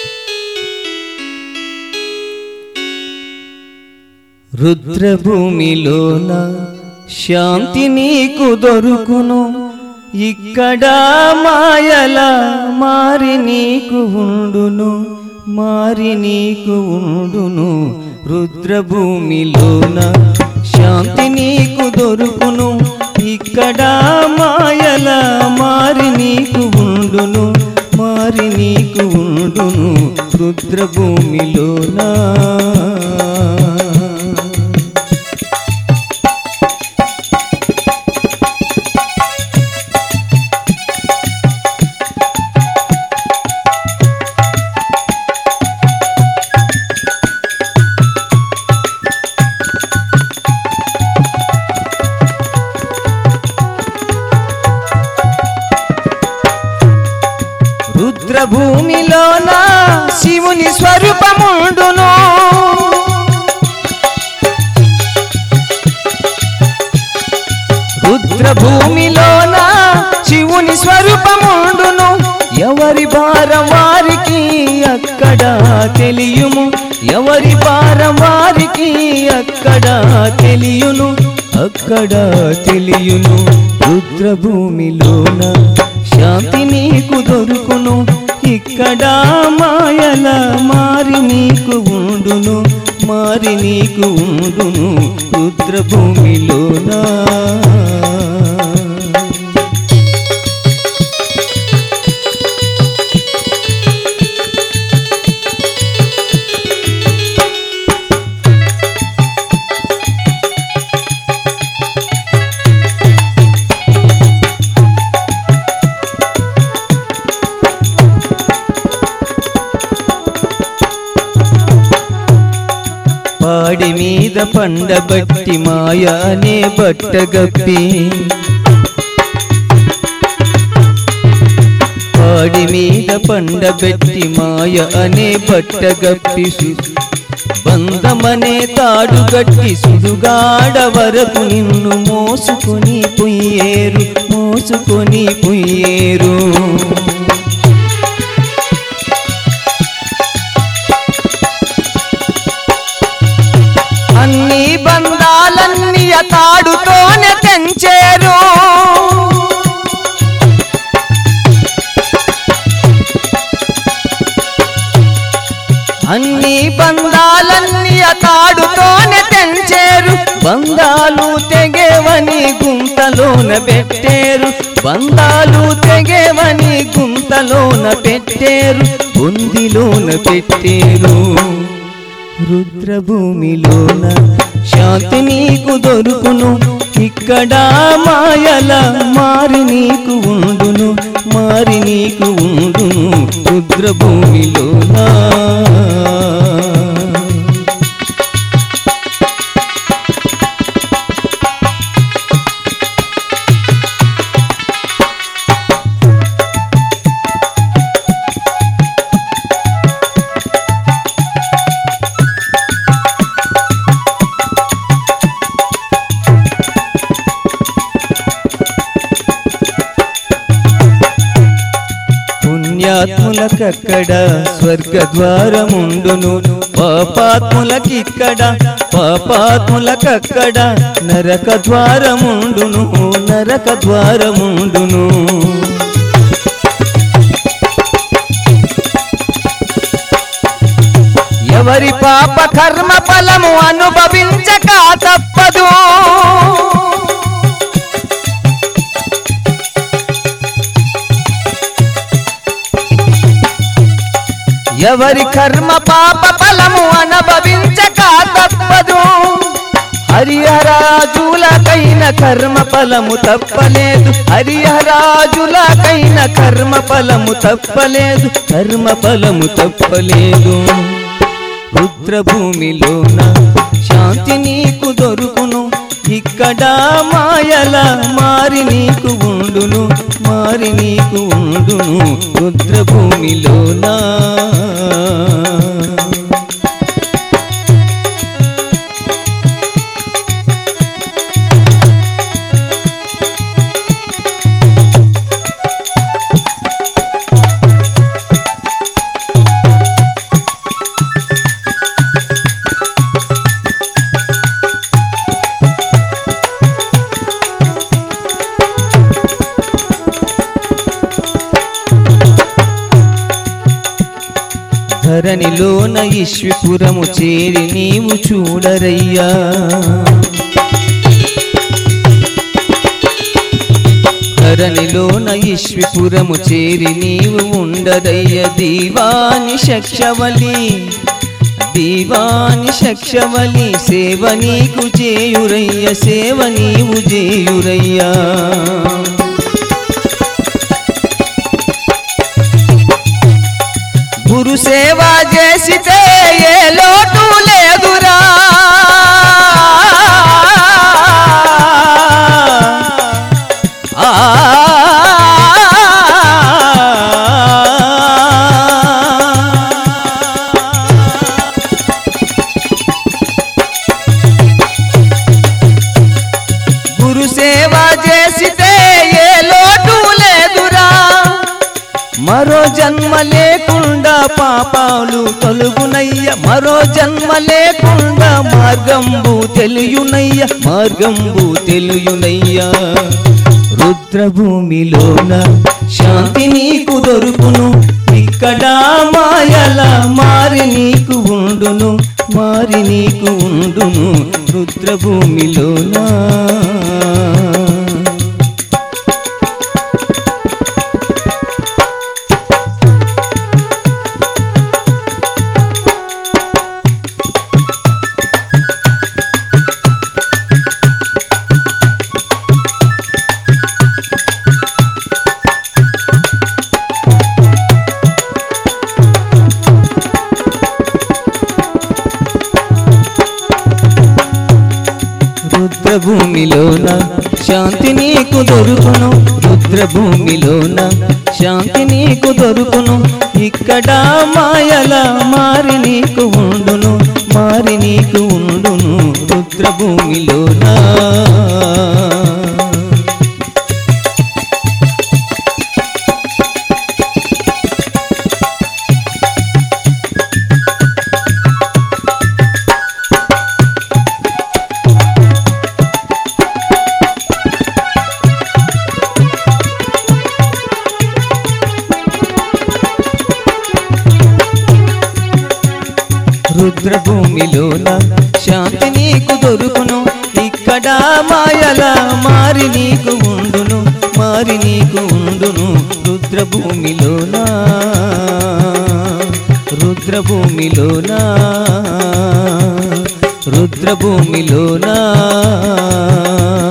రుద్రభూమిలోన శాంతి నీకు దొరుకును ఇక్కడ మాయల మారి నీకు ఉండును మారి నీకు ఉండును రుద్రభూమిలోన శాంతి నీకు దొరుకును ఇక్కడ మాయల మారి నీకు ఉండును మారి నీకు ఉండును రుద్రభూమిలోనా రుద్రభూమిలోన శివుని స్వరూపముండును రుద్రభూమిలోన శివుని స్వరూపముండును ఎవరి భారం వారికి అక్కడ తెలియుము ఎవరి భారం వారికి అక్కడ తెలియును అక్కడ తెలియును రుద్రభూమిలోన శాంతి నీకు దొరుకును ఇక్కడ మాయల మారి నీకు ఉండును మారి నీకు ఉండును రుద్రభూమిలోనా పాడి మీద పండబట్టి మాయ అనే బట్టగప్పి పాడి మీద పండబెట్టి మాయ అనే బట్టగప్పి సు- బంధమనే తాడు గట్టి సుడుగాడ వరకు నిన్ను మోసుకొని పొయ్యేరు మోసుకొని పొయ్యేరు అన్ని బంధాలన్నీ అతాడుతోనే తెంచేరు అన్ని బంధాలన్నీ అతాడుతోనే తెంచేరు బంధాలు తెగేవని గుంతలోన పెట్టేరు బంధాలు తెగేవని గుంతలోన పెట్టేరు బొందిలోన పెట్టేరు రుద్రభూమిలోన శాంతి నీకు దొరుకును ఇక్కడ మాయల మారి నీకు ఉండును మారి నీకు ఉండును రుద్రభూమిలోనా పుణ్యాత్ములకక్కడ స్వర్గద్వారముండును పాపాత్ములకిక్కడ పాపాత్ములకక్కడ నరక ద్వారముండును నరక ద్వారముండును ఎవరి పాప కర్మ ఫలము అనుభవించక తప్పదు ఎవరి కర్మ పాప ఫలము అనుభవించక తప్పదు హరిహరాజులకైన కర్మ ఫలము తప్పలేదు హరిహరాజులకైన కర్మ ఫలము తప్పలేదు కర్మ ఫలము తప్పలేదు రుద్రభూమిలోన శాంతి నీకు దొరుకును ఇక్కడ మాయల మారి నీకు ఉండును మారి నీకు ఉండును రుద్రభూమిలోనా ధరణిలోన ఈశ్వపురము చేరి నీవు చూడరయ్యా ధరణిలోన ఈశ్వపురము చేరి నీవు ఉండరయ్య దీవాని శక్షవలి దీవాని శక్షవలి సేవ నీకు చేయురయ్య సేవ నీవు చేయురయ్యా గురు సేవ చేసితే ఏ లోటు లేదురా ఆ గురు సేవ చేసితే ఏ లోటు లేదురా మరో జన్మ లేకుండా పాపాలు తొలుగునయ్య మరో జన్మ లేకుండా మార్గంబు తెలియునయ్య మార్గంబు తెలియునయ్యా రుద్రభూమిలోన శాంతి నీకు దొరుకును ఇక్కడ మాయల మారి నీకు ఉండును మారి నీకు ఉండును రుద్రభూమిలోనా రుద్రభూమిలోన శాంతి నీకు దొరుకును రుద్రభూమిలోన శాంతి నీకు దొరుకును ఇక్కడ మాయల మారి నీకు ఉండును మారి నీకు ఉండును రుద్రభూమిలోన రుద్రభూమిలోన శాంతి నీకు దొరుకును ఇక్కడ మాయల మారి నీకు ఉండును మారి నీకు ఉండును రుద్రభూమిలోన రుద్రభూమిలోన రుద్రభూమిలోన